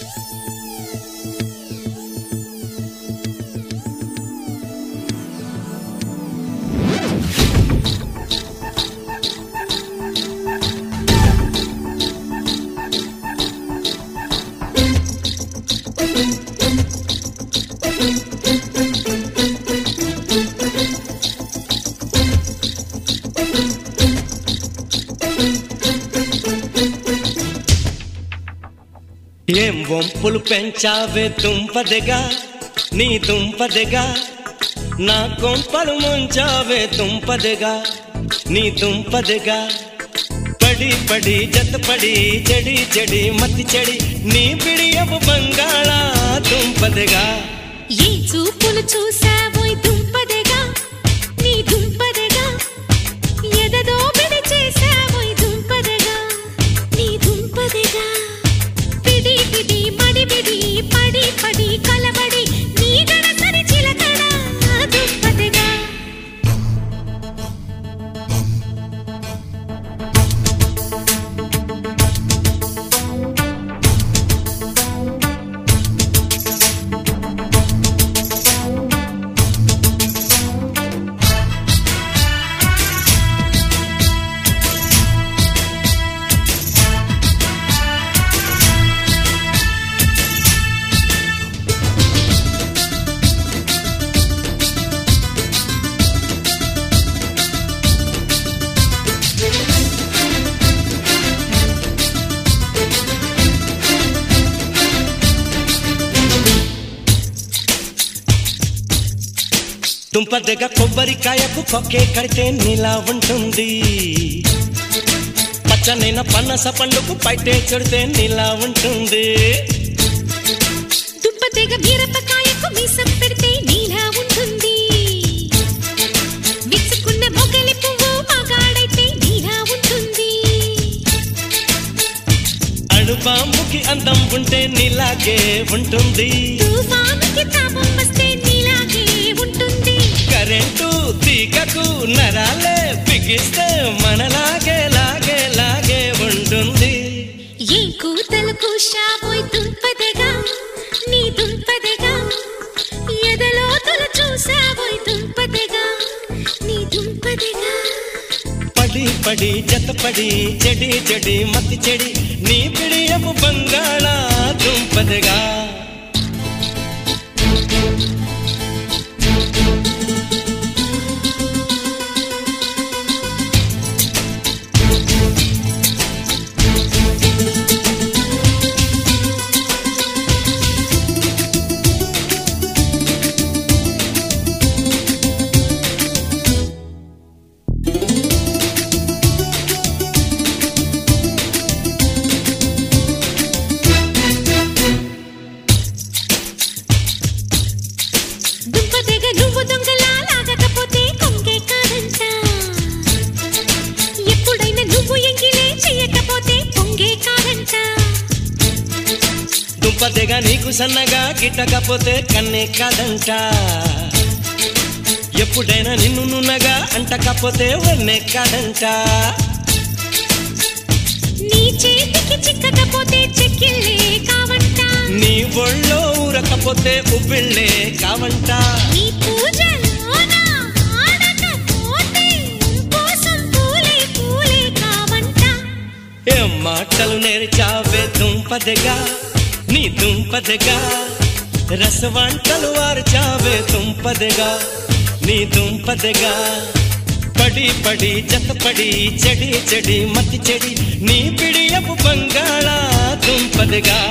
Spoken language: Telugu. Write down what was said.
ఏం వంపులు పెంచావే దుంపదెగా నీ దుంపదెగా నా కొంపలు ముంచావే దుంపదెగా నీ దుంపదెగా పడి పడి జతపడి చెడి చెడి మతి చెడి నీ పిడియపు బంగాళ దుంపదెగా ఏ చూపులు చూసావోయ్ దుంపదెగా నీ దుంపదెగా ఎదదో బిడి చేసావోయ్ దుంపదెగా నీ దుంపదెగా పిడి పిడి మడి బిడి పడి పడి కలబడి నీ గడసరి చిలకడ దుంపదెగా దుంపదెగ కొబ్బరికాయకు కొక్కే కడితే నీలా ఉంటుంది పచ్చనైన పన్నస పండుకు పైటే చెడితే నీలా ఉంటుంది దుంపదెగ మిరపకాయకు మీసం పెడితే నీలా ఉంటుంది విచ్చుకున్న మొగలి పువ్వు మగాడైతే నీలా ఉంటుంది అణుబాంబుకి అందం ఉంటే నీలాగే ఉంటుంది తుఫానుకి తాపం వస్తే నీలాగే ఉంటుంది కరెంటు తీగకు నరాలే బిగిస్తే మనలాగే లాగే లాగే ఉంటుంది ఏ కూతలు కూశావోయ్ దుంపదెగా నీ దుంపదెగా ఎదలోతులు చూసావోయ్ దుంపదెగా నీ దుంపదెగా పడి పడి జతపడి చెడి చెడి మతి చెడి నీ పిడియపు బంగాళ దుంపదగా దుంపదెగ నువ్వు దొంగలా లాగకపోతే కొంగే కాదంట ఎప్పుడైనా నువ్వు ఎంగిలే చెయ్యకపోతే పొంగే కాదంట దుంపదగా నీకు సన్నగా గిట్టకపోతే కన్నే కాదంట ఎప్పుడైనా నిన్ను నున్నగా అంటకపోతే వన్నే కాదంట నీ చేతికి చిక్కకపోతే చెక్కిళ్ళే కావంట నీ ఒళ్ళో ఊరకపోతే ఉబ్బిళ్ళే కావంట నీ పూజలోన ఆడకపోతే కోసం పూలే పూలే కావంట ఏం మాటలు నేర్చావే దుంపదగా నీ దుంపదగా రసవంటలు వార్చావే దుంపదగా నీ దుంపదగా పడి పడి జతపడి చెడి చెడి మతి చెడి నీ పిడియపు బంగాళ దుంపదగా